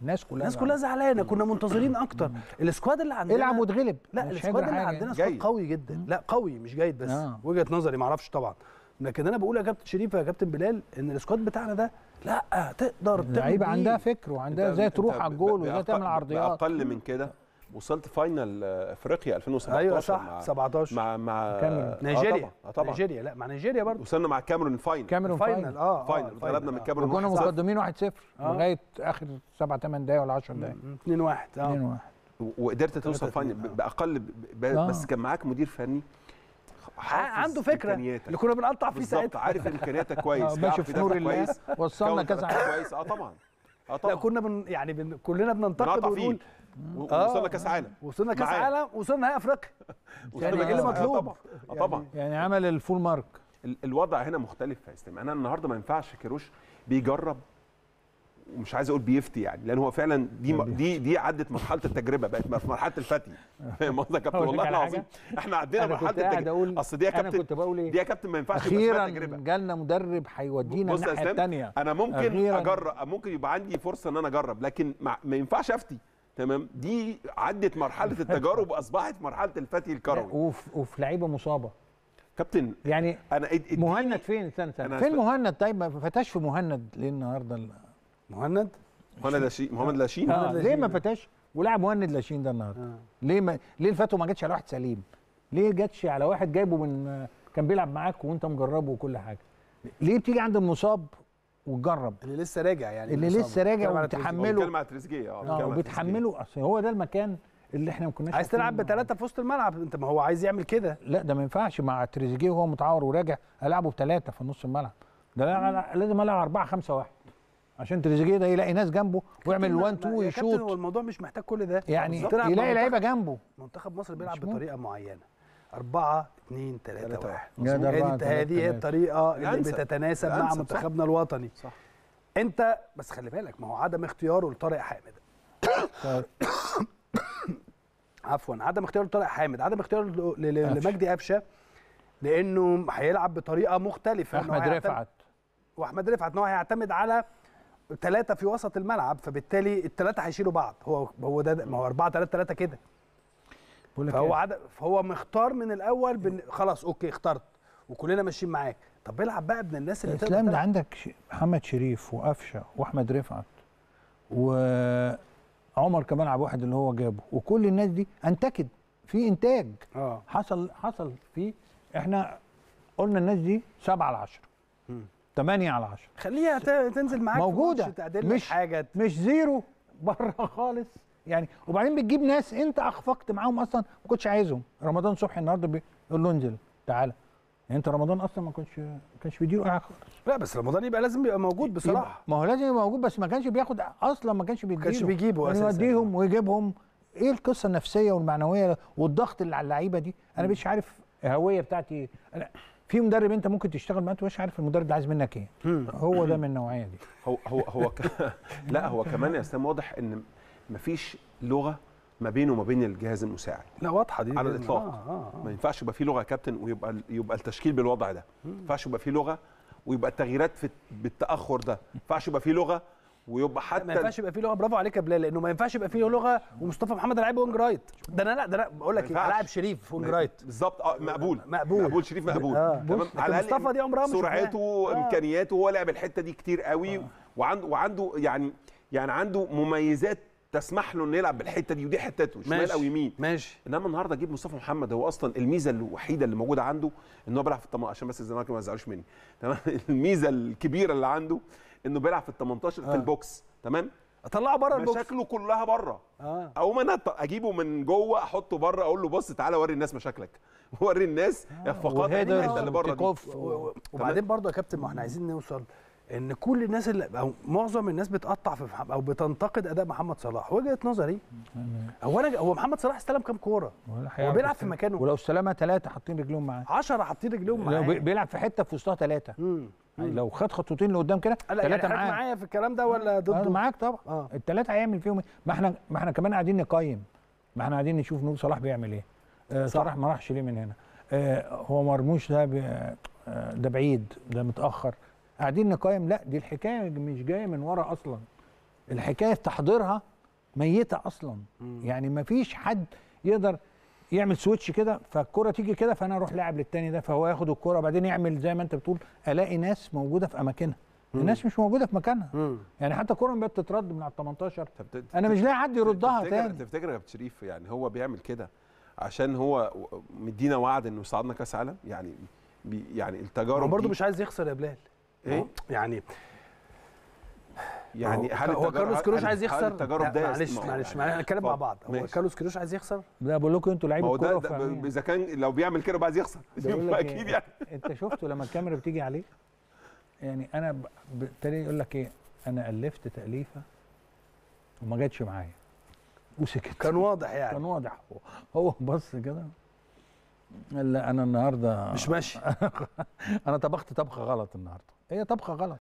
الناس كلها الناس كلها زعلانه كنا منتظرين اكتر السكواد اللي عندنا العب واتغلب لا مش السكواد هيجرى اللي حاجة. عندنا سكواد جيد. قوي جدا لا قوي مش جيد بس آه. وجهه نظري ما اعرفش طبعا لكن انا بقول يا كابتن شريف يا كابتن بلال ان السكواد بتاعنا ده لا تقدر تعمل اللعيبه بيه. عندها فكر وعندها أنت- ازاي أنت تروح على الجول ب- وازاي بأقل- تعمل عرضيات باقل من كده وصلت فاينل آه، افريقيا 2017 ايوه صح مع 17 مع مع كاميرون. آه نيجيريا طبعا آه طبعا نيجيريا لا مع نيجيريا برضه وصلنا مع كاميرون فاينل كاميرون فاينل فاينل اه فاينل آه، اتغلبنا من آه. كاميرون وكنا 1-0. مقدمين 1-0 آه. لغايه اخر 7 8 دقايق ولا 10 دقايق 2 1 اه 2 1 وقدرت توصل تلاتة فاينل اتنين، آه. ب- باقل ب- ب- آه. بس كان معاك مدير فني حافظ عنده فكره إمكانياتك. اللي كنا بنقطع فيه بالظبط ساعتها عارف امكانياتك كويس آه، بيعرف ماشي في نور يدافع الله كويس وصلنا كون كاس دفاع عالم كويس اه طبعا اه لا طبعا كنا بن يعني بن كلنا بننتقد بنقطع فيه ونقول و- آه. وصلنا كاس عالم وصلنا كاس معاه. عالم وصلنا نهائي افريقيا وصلنا يعني كأس ايه اللي عالم. آه مطلوب؟ طبعا اه طبعا يعني عمل الفول مارك ال- الوضع هنا مختلف يا اسلام انا النهارده ما ينفعش كيروش بيجرب ومش عايز اقول بيفتي يعني لان هو فعلا دي م- دي دي عدت مرحله التجربه بقت في مرحله الفتي فاهم قصدي يا كابتن أقول لك والله على العظيم احنا عدينا انا مرحله كنت قاعد التجربه اقول اصل دي يا انا كابتن كنت بقول دي ايه يا كابتن ما ينفعش يبقى اسمها اخيرا تجربه جالنا مدرب هيودينا بص يا الناحيه اسلام الثانيه انا ممكن أخيراً. اجرب ممكن يبقى عندي فرصه ان انا اجرب لكن ما, ما ينفعش افتي تمام دي عدت مرحله التجارب واصبحت مرحله الفتي الكروي وفي وفي لعيبه مصابه كابتن يعني انا اد- اديني- مهند فين استنى استنى أنا فين أسف. مهند طيب ما فتاش في مهند ليه النهارده ال- مهند مهند لاشين مهند لاشين آه مهند ليه ما لاشين. فتاش ولعب مهند لاشين ده النهارده آه. ليه ما ليه الفتوى ما جاتش على واحد سليم ليه جاتش على واحد جايبه من كان بيلعب معاك وانت مجربه وكل حاجه ليه بتيجي عند المصاب وتجرب اللي لسه راجع يعني اللي الإصابة. لسه راجع بتكلم على وبتحمل- تريزيجيه. عمله. بيتكلم على تريزيجيه اه اه بيتكلم على تريزيجيه. وبتحمله اصل هو ده المكان اللي احنا ما كناش عايز تلعب عارفين- بثلاثه في وسط الملعب انت ما هو عايز يعمل كده لا ده ما ينفعش مع تريزيجيه وهو متعور وراجع العبه بثلاثه في نص الملعب ده لا- لا- لازم العب 4 5 1 عشان تريزيجيه ده يلاقي ناس جنبه ويعمل ما- 1 ما- 2 يا كابتن هو ويشوط الموضوع مش محتاج كل ده يعني تلعب مع يلاقي منتخب- لعيبه جنبه منتخب مصر بيلعب مش ممكن. بطريقه معينه 4 2 3 تلاتة 1 يا ده أربعة، هذه تلاتة، هذه هي تلاتة. الطريقه اللي الأنسب. بتتناسب مع الأنسب، صح. منتخبنا الوطني صح انت بس خلي بالك ما هو عدم اختياره لطارق حامد عفوا عدم اختياره لطارق حامد عدم اختياره ل- ل- قفشة. لمجدي قفشه لانه هيلعب بطريقه مختلفه إنه احمد هيعتمد- رفعت واحمد رفعت ان هو هيعتمد على ثلاثه في وسط الملعب فبالتالي الثلاثه هيشيلوا بعض هو هو ده ما هو 4 3 3 كده بقول لك فهو إيه؟ عدم فهو مختار من الاول بن... خلاص اوكي اخترت وكلنا ماشيين معاك طب العب بقى ابن الناس اللي الاسلام ده تلعب. عندك ش- محمد شريف وقفشه واحمد رفعت وعمر كمان عبد واحد اللي هو جابه وكل الناس دي انتكد في انتاج اه حصل حصل في احنا قلنا الناس دي 7 على 10 مم. 8 على 10 خليها ت- تنزل معاك في موجودة. ماتش تعدل لك مش- حاجه مش زيرو بره خالص يعني وبعدين بتجيب ناس انت اخفقت معاهم اصلا ما كنتش عايزهم رمضان صبحي النهارده بيقول له انزل تعالى يعني انت رمضان اصلا ما كنتش ما كانش بيديله اي خالص لا بس رمضان يبقى لازم يبقى موجود بصراحه يبقى- ما هو لازم يبقى موجود بس ما كانش بياخد اصلا ما كانش بيديله كانش بيجيبه يعني أساساً. يوديهم ويجيبهم ايه القصه النفسيه والمعنويه والضغط اللي على اللعيبه دي انا مش عارف الهويه بتاعتي إيه. انا في مدرب انت ممكن تشتغل معاه انت مش عارف المدرب ده عايز منك ايه مم. هو ده من النوعيه دي هو هو هو ك... لا هو كمان يا اسلام واضح ان مفيش لغه ما بينه وما بين الجهاز المساعد لا واضحه دي على دي- الإطلاق. آه آه آه. ما ينفعش يبقى في لغه يا كابتن ويبقى يبقى التشكيل بالوضع ده ما ينفعش يبقى في لغه ويبقى التغييرات في بالتاخر ده ما ينفعش يبقى في لغه ويبقى حتى ما ينفعش يبقى فيه لغه برافو عليك يا بلال لانه ما ينفعش يبقى فيه لغه ومصطفى محمد لعيب وينج رايت ده انا لا ده انا بقول لك ما ايه ينفعش. لاعب شريف وينج رايت بالظبط اه مقبول مقبول. مقبول شريف مقبول آه. تمام لكن مصطفى دي عمرها ما سرعته شفناها. آه. امكانياته هو لعب الحته دي كتير قوي وعنده وعنده يعني يعني عنده مميزات تسمح له انه يلعب بالحته دي ودي حتته شمال ماشي. او يمين ماشي انما النهارده اجيب مصطفى محمد هو اصلا الميزه الوحيده اللي موجوده عنده ان هو بيلعب في الطم... عشان بس الزمالك ما يزعلوش مني تمام الميزه الكبيره اللي عنده انه بيلعب في ال 18 في آه. البوكس تمام اطلعه بره البوكس مشاكله كلها بره اه او انا أط- اجيبه من جوه احطه بره اقول له بص تعالى وري الناس مشاكلك وري الناس اخفاقات وهيدر الحته اللي بره دي وكيك-أوف. و- و- وبعدين برضه يا كابتن ما احنا عايزين نوصل ان كل الناس اللي او معظم الناس بتقطع في محمد او بتنتقد اداء محمد صلاح وجهه نظري هو انا هو محمد صلاح استلم كام كوره ولا هو هيعرف بيلعب في يستلم. مكانه ولو استلمها ثلاثه حاطين رجلهم معاه 10 حاطين رجلهم لو معاه بي- بيلعب في حته في وسطها ثلاثه مم. يعني لو خد خطوتين لقدام كده لا يعني ثلاثه حضرتك معاه معايا في الكلام ده ولا انا ضده معاك طبعا اه الثلاثه هيعمل فيهم ايه ما احنا ما احنا كمان قاعدين نقيم ما احنا قاعدين نشوف نور صلاح بيعمل ايه آه صح. صلاح ما راحش ليه من هنا آه هو مرموش ده بي- آه ده بعيد ده متاخر قاعدين نقيم لا دي الحكايه مش جايه من ورا اصلا الحكايه تحضيرها ميته اصلا يعني ما فيش حد يقدر يعمل سويتش كده فالكره تيجي كده فانا اروح لاعب للتاني ده فهو ياخد الكره وبعدين يعمل زي ما انت بتقول الاقي ناس موجوده في اماكنها الناس مش موجوده في مكانها مم. يعني حتى الكره بقت تترد من على ال 18 طب ت- انا مش لاقي حد يردها تفتكر تاني تفتكر يا كابتن شريف يعني هو بيعمل كده عشان هو مدينا وعد انه يصعدنا كاس عالم يعني بي يعني التجارب هو برضه دي مش عايز يخسر يا بلال ايه يعني يعني هو- هل هو التجارب- كارلوس كيروش هل- عايز هل يخسر التجارب لا، ده معلش يستمع معلش يعني؟ معلش نتكلم مع اتفضل. بعض هو ماشي. كارلوس كيروش عايز يخسر ده بقول لكم انتوا ما لعيبه هو ده, كوره ده وفاهمين. اذا كان لو بيعمل كده بقى عايز يخسر بقول لك اكيد إيه، يعني انت شفته لما الكاميرا بتيجي عليه يعني انا ب- بالتالي يقول لك ايه انا الفت تاليفه وما جاتش معايا وسكت كان واضح كان يعني واضح هو هو بص كده قال لا انا النهارده مش ماشي انا طبخت طبخه غلط النهارده هي طبخه غلط